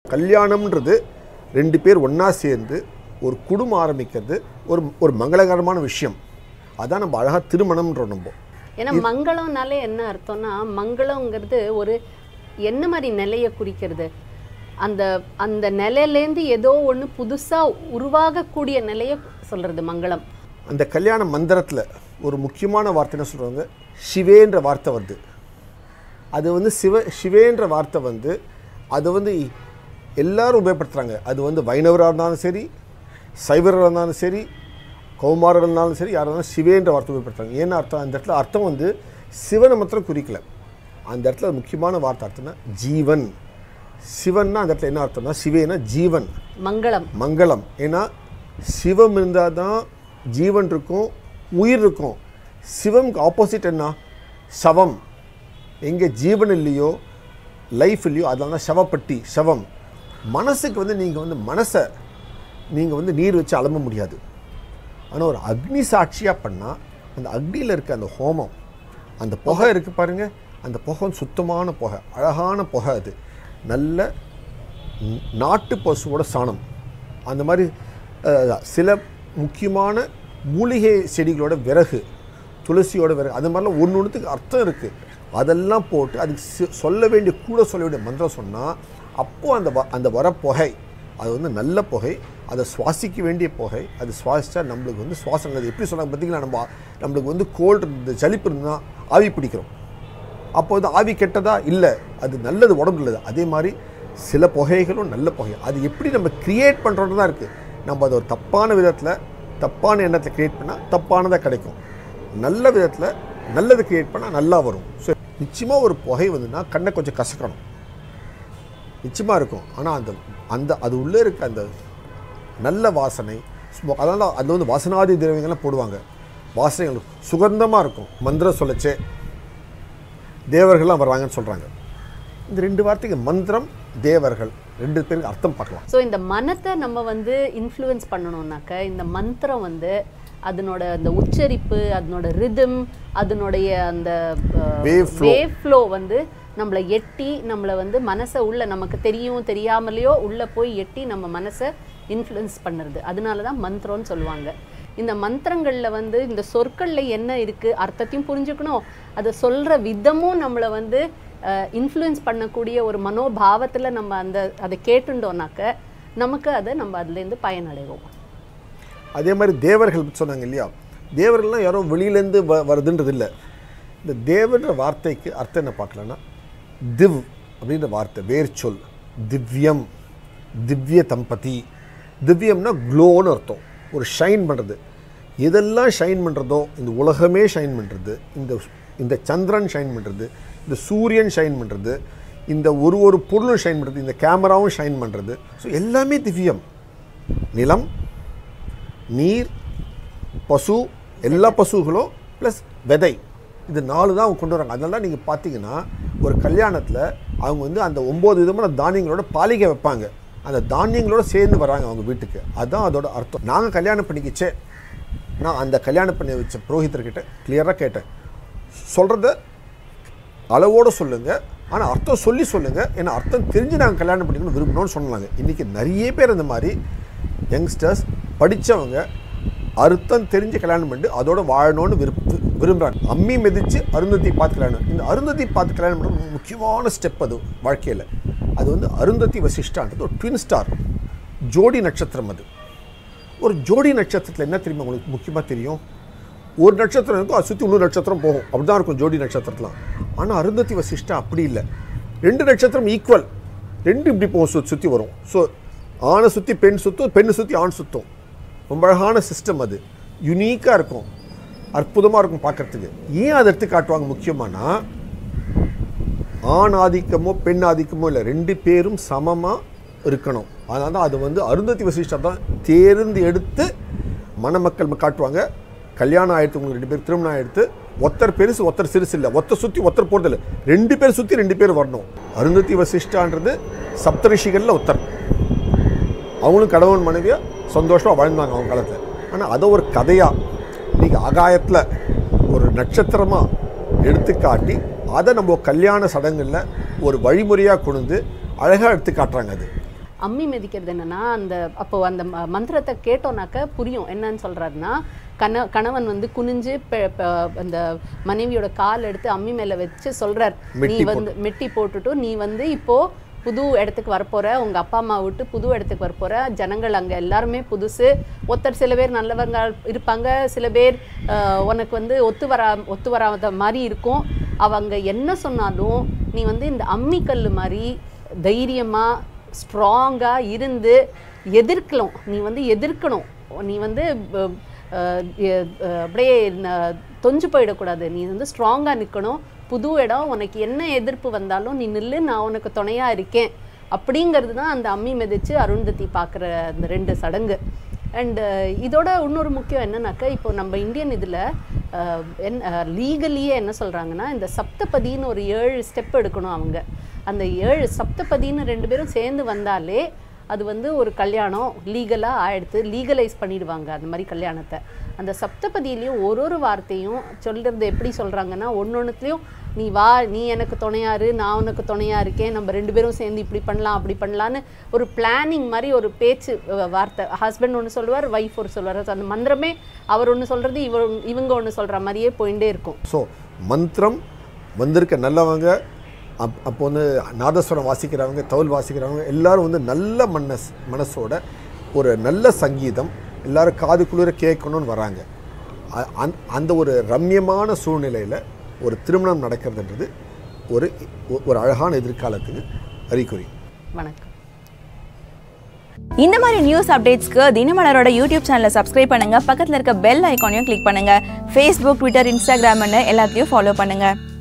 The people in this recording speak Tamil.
கல்யாணம்ன்றது ரெண்டு பேர் ஒன்றா சேர்ந்து ஒரு குடும்பம் ஆரம்பிக்கிறது ஒரு ஒரு மங்களகரமான விஷயம் அதான் நம்ம அழகாக திருமணம்ன்றோம் நம்ம ஏன்னா மங்களம்னாலே என்ன அர்த்தம்னா மங்களம்ங்கிறது ஒரு என்ன மாதிரி நிலையை குறிக்கிறது அந்த அந்த நிலையிலேருந்து ஏதோ ஒன்று புதுசாக உருவாகக்கூடிய நிலையை சொல்றது மங்களம் அந்த கல்யாண மந்திரத்தில் ஒரு முக்கியமான வார்த்தை என்ன சொல்கிறாங்க சிவேன்ற வார்த்தை வருது அது வந்து சிவ சிவேன்ற வார்த்தை வந்து அது வந்து எல்லாரும் உபயோகப்படுத்துகிறாங்க அது வந்து வைணவராக இருந்தாலும் சரி சைவராக இருந்தாலும் சரி கௌமாரர் இருந்தாலும் சரி யாராக இருந்தாலும் சிவேன்ற வார்த்தை உபயோகப்படுத்துறாங்க ஏன்னா அர்த்தம் அந்த இடத்துல அர்த்தம் வந்து சிவனை மாத்திரம் குறிக்கல அந்த இடத்துல முக்கியமான வார்த்தை அர்த்தம்னா ஜீவன் சிவன்னா அந்த இடத்துல என்ன அர்த்தம்னா சிவேனா ஜீவன் மங்களம் மங்களம் ஏன்னா சிவம் இருந்தால் தான் ஜீவன் இருக்கும் உயிர் இருக்கும் சிவம்க்கு ஆப்போசிட் என்ன சவம் எங்கே ஜீவன் இல்லையோ லைஃப் இல்லையோ அதனால தான் சவப்பட்டி சவம் மனசுக்கு வந்து நீங்கள் வந்து மனசை நீங்கள் வந்து நீர் வச்சு அலம்ப முடியாது ஆனால் ஒரு அக்னி சாட்சியாக பண்ணால் அந்த அக்னியில் இருக்க அந்த ஹோமம் அந்த புகை இருக்குது பாருங்கள் அந்த புகை வந்து சுத்தமான புகை அழகான புகை அது நல்ல ந- நாட்டு பசுவோட சாணம் அந்த மாதிரி அஹ், சில முக்கியமான மூலிகை செடிகளோட விறகு துளசியோட விறகு அது மாதிரிலாம் ஒன்று ஒன்றுத்துக்கு அர்த்தம் இருக்குது அதெல்லாம் போட்டு அதுக்கு சி- சொல்ல வேண்டிய கூட சொல்ல வேண்டிய மந்திரம் சொன்னால் அப்போது அந்த வ- அந்த வர புகை அது வந்து நல்ல புகை அதை சுவாசிக்க வேண்டிய புகை அது சுவாசித்தா நம்மளுக்கு வந்து சுவாசம் அது எப்படி சொன்னாங்க பார்த்தீங்களா நம்ம நம்மளுக்கு வந்து கோல்டு இருந்து ஜலிப்பு இருந்தால் ஆவி பிடிக்கிறோம் அப்போ வந்து ஆவி கெட்டதா இல்லை அது நல்லது உடம்புல உள்ளது அதே மாதிரி சில புகைகளும் நல்ல புகை அது எப்படி நம்ம கிரியேட் பண்ணுறது தான் இருக்குது நம்ம அதை ஒரு தப்பான விதத்தில் தப்பான எண்ணத்தை கிரியேட் பண்ணால் தப்பானதாக கிடைக்கும் நல்ல விதத்தில் நல்லது கிரியேட் பண்ணால் நல்லா வரும் ஸோ நிச்சயமாக ஒரு புகை வந்துன்னா கண்ணை கொஞ்சம் கசக்கணும் நிச்சயமாக இருக்கும் ஆனால் அந்த அந்த அது உள்ளே இருக்க அந்த நல்ல வாசனை ஸ்மோ- அதனால அதில் வந்து வாசனாதி திரவியங்கள்லாம் போடுவாங்க வாசனைகள் சுகந்தமாக இருக்கும் மந்திரம் சொல்லச்சே தேவர்கள்லாம் வர்றாங்கன்னு சொல்கிறாங்க இந்த ரெண்டு வார்த்தைக்கு மந்திரம் தேவர்கள் ரெண்டு பேருக்கு அர்த்தம் பார்க்கலாம் ஸோ இந்த மனத்தை நம்ம வந்து இன்ஃப்ளூயன்ஸ் பண்ணணும்னாக்க இந்த மந்திரம் வந்து அதனோட அந்த உச்சரிப்பு அதனோட ரிதம் அதனுடைய அந்த Wave flow. வேவ் ஃப்ளோ வந்து நம்மளை எட்டி நம்மளை வந்து மனசை உள்ள நமக்கு தெரியும் தெரியாமலையோ உள்ள போய் எட்டி நம்ம மனசை இன்ஃப்ளூயன்ஸ் பண்ணுறது அதனால தான் மந்திரம்னு சொல்லுவாங்க இந்த மந்திரங்களில் வந்து இந்த சொற்கள்ல என்ன இருக்கு அர்த்தத்தையும் புரிஞ்சுக்கணும் அதை சொல்ற விதமும் நம்மளை வந்து இன்ஃப்ளூயன்ஸ் பண்ணக்கூடிய ஒரு மனோபாவத்துல நம்ம அந்த அதை கேட்டுட்டோம்னாக்க நமக்கு அதை நம்ம அதுலேருந்து பயனடைவோம் அதே மாதிரி தேவர்கள் பத்தி சொன்னாங்க இல்லையா தேவர்கள்லாம் யாரோ வெளியிலேருந்து வ வருதுன்றது இல்லை இந்த தேவன்ற வார்த்தைக்கு அர்த்தம் என்ன பார்க்கலன்னா திவ் அப்படின்ற வார்த்தை வேர் சொல் திவ்யம் திவ்ய தம்பதி திவ்யம்னா க்ளோன்னு அர்த்தம் ஒரு ஷைன் பண்ணுறது எதெல்லாம் ஷைன் பண்ணுறதோ இந்த உலகமே ஷைன் பண்ணுறது இந்த இந்த சந்திரன் ஷைன் பண்ணுறது இந்த சூரியன் ஷைன் பண்ணுறது இந்த ஒரு ஒரு பொருளும் ஷைன் பண்ணுறது இந்த கேமராவும் ஷைன் பண்ணுறது ஸோ எல்லாமே திவ்யம் நிலம் நீர் பசு எல்லா பசுகளும் ப்ளஸ் விதை இது நாலு தான் அவங்க கொண்டு வராங்க அதனால தான் நீங்கள் பார்த்தீங்கன்னா ஒரு கல்யாணத்தில் அவங்க வந்து அந்த ஒம்பது விதமான தானியங்களோட பாலிகை வைப்பாங்க அந்த தானியங்களோட சேர்ந்து வராங்க அவங்க வீட்டுக்கு அதுதான் அதோட அர்த்தம் நாங்கள் கல்யாணம் பண்ணிக்கிச்சே நான் அந்த கல்யாணம் பண்ணி வச்ச புரோஹிதர்கிட்ட கிளியராக கேட்டேன் சொல்கிறத அளவோடு சொல்லுங்கள் ஆனால் அர்த்தம் சொல்லி சொல்லுங்கள் ஏன்னா அர்த்தம் தெரிஞ்சு நாங்கள் கல்யாணம் பண்ணிக்கணும் விரும்பணும்னு சொன்னாங்க இன்றைக்கி நிறைய பேர் இந்த மாதிரி யங்ஸ்டர்ஸ் படித்தவங்க அர்த்தம் தெரிஞ்சு கல்யாணம் பண்ணிட்டு அதோட வாழணும்னு விருப்ப விரும்புகிறாங்க அம்மி மிதித்து அருந்ததி பார்த்து கல்யாணம் இந்த அருந்ததி பார்த்து கல்யாணம் பண்ணுறது முக்கியமான ஸ்டெப் அது வாழ்க்கையில் அது வந்து அருந்ததி வசிஷ்டான்றது ஒரு ட்வின் ஸ்டார் ஜோடி நட்சத்திரம் அது ஒரு ஜோடி நட்சத்திரத்தில் என்ன தெரியுமா உங்களுக்கு முக்கியமாக தெரியும் ஒரு நட்சத்திரம் இருக்கும் அது சுற்றி இன்னொரு நட்சத்திரம் போகும் அப்படி தான் இருக்கும் ஜோடி நட்சத்திரத்துலாம் ஆனால் அருந்ததி வசிஷ்டா அப்படி இல்லை ரெண்டு நட்சத்திரம் ஈக்குவல் ரெண்டு இப்படி போகும் சு சுற்றி வரும் ஸோ ஆணை சுற்றி பெண் சுற்றும் பெண்ணை சுற்றி ஆண் சுற்றும் ரொம்ப அழகான சிஸ்டம் அது யுனீக்காக இருக்கும் அற்புதமாக இருக்கும் பார்க்கறதுக்கு ஏன் அதை எடுத்து காட்டுவாங்க முக்கியமானா ஆண் ஆதிக்கமோ பெண் ஆதிக்கமோ இல்லை ரெண்டு பேரும் சமமாக இருக்கணும் அதனால தான் அது வந்து அருந்ததி வசிஷ்டம் தான் தேர்ந்து எடுத்து மணமக்கள் காட்டுவாங்க கல்யாணம் ஆயிடுத்து உங்களுக்கு ரெண்டு பேர் திருமணம் ஆயிடுத்து ஒருத்தர் பெருசு ஒருத்தர் சிறுசு இல்லை ஒருத்தர் சுற்றி ஒருத்தர் போகிறது இல்லை ரெண்டு பேர் சுற்றி ரெண்டு பேர் வரணும் அருந்ததி வசிஷ்டான்றது சப்தரிஷிகளில் ஒருத்தர் அவங்களும் கணவன் மனைவியாக சந்தோஷமாக வாழ்ந்தாங்க அவங்க காலத்தில் ஆனால் அதை ஒரு கதையாக இன்னைக்கு ஆகாயத்தில் ஒரு நட்சத்திரமாக எடுத்து காட்டி அதை நம்ம கல்யாண சடங்குகளில் ஒரு வழிமுறையாக கொண்டு அழகாக எடுத்து காட்டுறாங்க அது அம்மி மிதிக்கிறது என்னன்னா அந்த அப்போ அந்த ம- மந்திரத்தை கேட்டோன்னாக்க புரியும் என்னன்னு சொல்றாருன்னா கண கணவன் வந்து குனிஞ்சு பெ- பெ- அந்த மனைவியோட கால் எடுத்து அம்மி மேல வச்சு சொல்றார் நீ மெட்டி வந்து மெட்டி போட்டுட்டு நீ வந்து இப்போ புது இடத்துக்கு வரப்போற உங்க அப்பா அம்மா விட்டு புது இடத்துக்கு வரப்போற ஜனங்கள் அங்க எல்லாருமே புதுசு ஒருத்தர் சில பேர் நல்லவங்க இருப்பாங்க சில பேர் ஆஹ், உனக்கு வந்து ஒத்து வரா ஒத்து வராத மாதிரி இருக்கும் அவங்க என்ன சொன்னாலும் நீ வந்து இந்த அம்மிக்கல் மாதிரி தைரியமா ஸ்ட்ராங்கா இருந்து எதிர்க்கலாம் நீ வந்து எதிர்க்கணும் நீ வந்து அஹ், அஹ், எ- அஹ், அப்படியே ந- தொஞ்சு போயிடக்கூடாது நீ வந்து ஸ்ட்ராங்காக நிற்கணும் புது இடம் உனக்கு என்ன எதிர்ப்பு வந்தாலும் நீ நில்லு நான் உனக்கு துணையா இருக்கேன் அப்படிங்கிறது தான் அந்த அம்மி மிதிச்சு அருந்ததி பார்க்குற அந்த ரெண்டு சடங்கு அண்டு இதோட இன்னொரு முக்கியம் என்னன்னாக்கா இப்போ நம்ம இந்தியன் இதில் என் லீகலியே என்ன சொல்கிறாங்கன்னா இந்த சப்தபதின்னு ஒரு ஏழு ஸ்டெப் எடுக்கணும் அவங்க அந்த ஏழு சப்தபதின்னு ரெண்டு பேரும் சேர்ந்து வந்தாலே அது வந்து ஒரு கல்யாணம் லீகலாக ஆயிடுத்து லீகலைஸ் பண்ணிடுவாங்க அந்த மாதிரி கல்யாணத்தை அந்த சப்தபதியிலையும் ஒரு ஒரு வார்த்தையும் சொல்கிறது எப்படி சொல்கிறாங்கன்னா ஒன்னொன்றுத்துலையும் நீ வா நீ எனக்கு துணையாரு நான் உனக்கு துணையா இருக்கேன் நம்ம ரெண்டு பேரும் சேர்ந்து இப்படி பண்ணலாம் அப்படி பண்ணலான்னு ஒரு பிளானிங் மாதிரி ஒரு பேச்சு அஹ், வார்த்தை ஹஸ்பண்ட் ஒன்று சொல்லுவார் ஒய்ஃப் ஒரு சொல்லுவார் அந்த மந்திரமே அவர் ஒன்று சொல்கிறது இவர் இவங்க ஒன்று சொல்கிற மாதிரியே போயிட்டே இருக்கும் ஸோ மந்திரம் வந்திருக்க நல்லவங்க அப் அப்போ வந்து நாதஸ்வரம் வாசிக்கிறவங்க தவுல் வாசிக்கிறவங்க எல்லாரும் வந்து நல்ல மனஸ் மனசோட ஒரு நல்ல சங்கீதம் எல்லாரும் காது குளிர கேட்கணும்னு வராங்க அ- அந்த- அந்த ஒரு ரம்யமான சூழ்நிலையில் ஒரு திருமணம் நடக்கிறதுன்றது ஒரு ஒரு அழகான எதிர்காலத்துக்கு அறிகுறி வணக்கம் இந்த மாதிரி நியூஸ் அப்டேட்ஸ்க்கு தினமலரோட யூடியூப் சேனலை சப்ஸ்கிரைப் பண்ணுங்க பக்கத்தில் இருக்க பெல் ஐக்கானையும் கிளிக் பண்ணுங்க ஃபேஸ்புக் ட்விட்டர் இன்ஸ்டாகிராம்னு எல்லாத்தையும் ஃபாலோ பண்ணுங்க